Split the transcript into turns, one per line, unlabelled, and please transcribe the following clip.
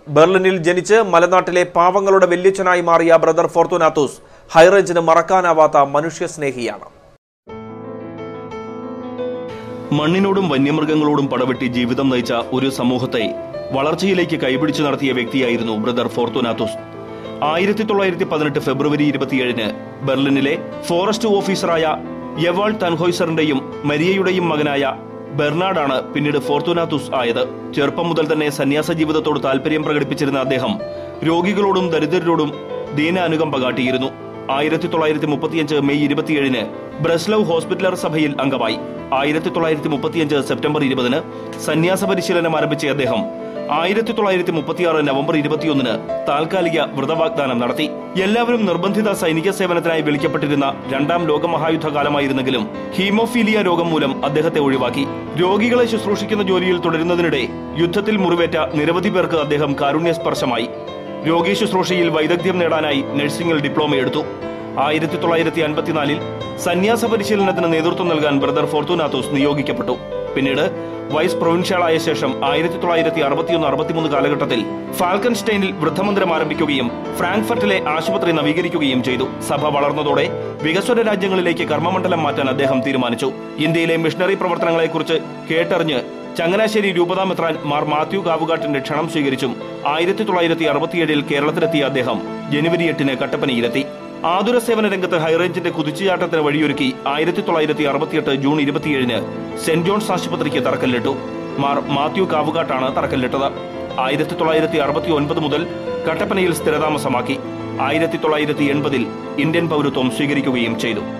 ബെർലിനിൽ ജനിച്ച് മലനാട്ടിലെ പാവങ്ങളുടെ വല്യച്ഛനായി മാറിയ ബ്രദർ ഫോർത്തുനാത്തൂസ് ഹൈറേഞ്ചിന് മറക്കാനാവാത്ത മനുഷ്യസ്നേഹിയാണ്
മണ്ണിനോടും വന്യമൃഗങ്ങളോടും പടവെട്ടി ജീവിതം നയിച്ച ഒരു സമൂഹത്തെ വളർച്ചയിലേക്ക് കൈപിടിച്ചു നടത്തിയ വ്യക്തിയായിരുന്നു ബ്രദർ ഫോർത്തുനാത്തോസ് ആയിരത്തി തൊള്ളായിരത്തി പതിനെട്ട് ഫെബ്രുവരി ഇരുപത്തിയേഴിന് ബെർലിനിലെ ഫോറസ്റ്റ് ഓഫീസറായ യവാൾ തൻഹോയ്സറിന്റെയും മരിയയുടെയും മകനായ ബെർണാഡാണ് പിന്നീട് ഫോർത്തുനാത്തുസ് ആയത് ചെറുപ്പം മുതൽ തന്നെ സന്യാസ ജീവിതത്തോട് താല്പര്യം പ്രകടിപ്പിച്ചിരുന്ന അദ്ദേഹം രോഗികളോടും ദരിദ്രരോടും ദീനാനുകമ്പ കാട്ടിയിരുന്നു ആയിരത്തി തൊള്ളായിരത്തി മുപ്പത്തിയഞ്ച് മെയ് ഇരുപത്തിയേഴിന് ബ്രസ്ലവ് ഹോസ്പിറ്റലർ സഭയിൽ അംഗമായി ആയിരത്തി തൊള്ളായിരത്തി മുപ്പത്തിയഞ്ച് സെപ്റ്റംബർ ഇരുപതിന് സന്യാസ പരിശീലനം ആരംഭിച്ച അദ്ദേഹം ആയിരത്തി തൊള്ളായിരത്തി മുപ്പത്തിയാറ് നവംബർ ഇരുപത്തിയൊന്നിന് താൽക്കാലിക വ്രതവാഗ്ദാനം നടത്തി എല്ലാവരും നിർബന്ധിത സൈനിക സേവനത്തിനായി വിളിക്കപ്പെട്ടിരുന്ന രണ്ടാം ലോകമഹായുദ്ധ കാലമായിരുന്നെങ്കിലും ഹീമോഫീലിയ രോഗം മൂലം അദ്ദേഹത്തെ ഒഴിവാക്കി രോഗികളെ ശുശ്രൂഷിക്കുന്ന ജോലിയിൽ തുടരുന്നതിനിടെ യുദ്ധത്തിൽ മുറിവേറ്റ നിരവധി പേർക്ക് അദ്ദേഹം കാരുണ്യസ്പർശമായി രോഗി ശുശ്രൂഷയിൽ വൈദഗ്ധ്യം നേടാനായി നഴ്സിംഗിൽ ഡിപ്ലോമ എടുത്തു ആയിരത്തി തൊള്ളായിരത്തി അൻപത്തിനാലിൽ സന്യാസ പരിശീലനത്തിന് നേതൃത്വം നൽകാൻ ബ്രദർ ഫോർത്തുനാത്തോസ് നിയോഗിക്കപ്പെട്ടു പിന്നീട് വൈസ് പ്രൊവിൻഷ്യലായ ശേഷം ആയിരത്തി തൊള്ളായിരത്തി അറുപത്തിയൊന്ന് അറുപത്തിമൂന്ന് കാലഘട്ടത്തിൽ ഫാൽക്കൻസ്റ്റൈനിൽ വൃദ്ധമന്ദിരം ആരംഭിക്കുകയും ഫ്രാങ്ക്ഫർട്ടിലെ ആശുപത്രി നവീകരിക്കുകയും ചെയ്തു സഭ വളർന്നതോടെ വികസ്വര രാജ്യങ്ങളിലേക്ക് കർമ്മമണ്ഡലം മാറ്റാൻ അദ്ദേഹം തീരുമാനിച്ചു ഇന്ത്യയിലെ മിഷണറി പ്രവർത്തനങ്ങളെക്കുറിച്ച് കേട്ടറിഞ്ഞ് ചങ്ങനാശ്ശേരി രൂപതാമെത്രാൻ മാർ മാത്യു കാവുകാട്ടിന്റെ ക്ഷണം സ്വീകരിച്ചും ആയിരത്തി തൊള്ളായിരത്തി അറുപത്തിയേഴിൽ കേരളത്തിലെത്തിയ അദ്ദേഹം ജനുവരി എട്ടിന് കട്ടപ്പനയിലെത്തി ആതുര സേവന രംഗത്ത് ഹൈറേഞ്ചിന്റെ കുതിച്ചുചാട്ടത്തിന് വഴിയൊരുക്കി ആയിരത്തി തൊള്ളായിരത്തി അറുപത്തിയെട്ട് ജൂൺ ഇരുപത്തിയേഴിന് സെന്റ് ജോൺസ് ആശുപത്രിക്ക് തറക്കല്ലിട്ടു മാർ മാത്യു കാവുകാട്ടാണ് തറക്കല്ലിട്ടത് ആയിരത്തി തൊള്ളായിരത്തി അറുപത്തി ഒൻപത് മുതൽ കട്ടപ്പനയിൽ സ്ഥിരതാമസമാക്കി ആയിരത്തി തൊള്ളായിരത്തി എൺപതിൽ ഇന്ത്യൻ പൗരത്വം സ്വീകരിക്കുകയും ചെയ്തു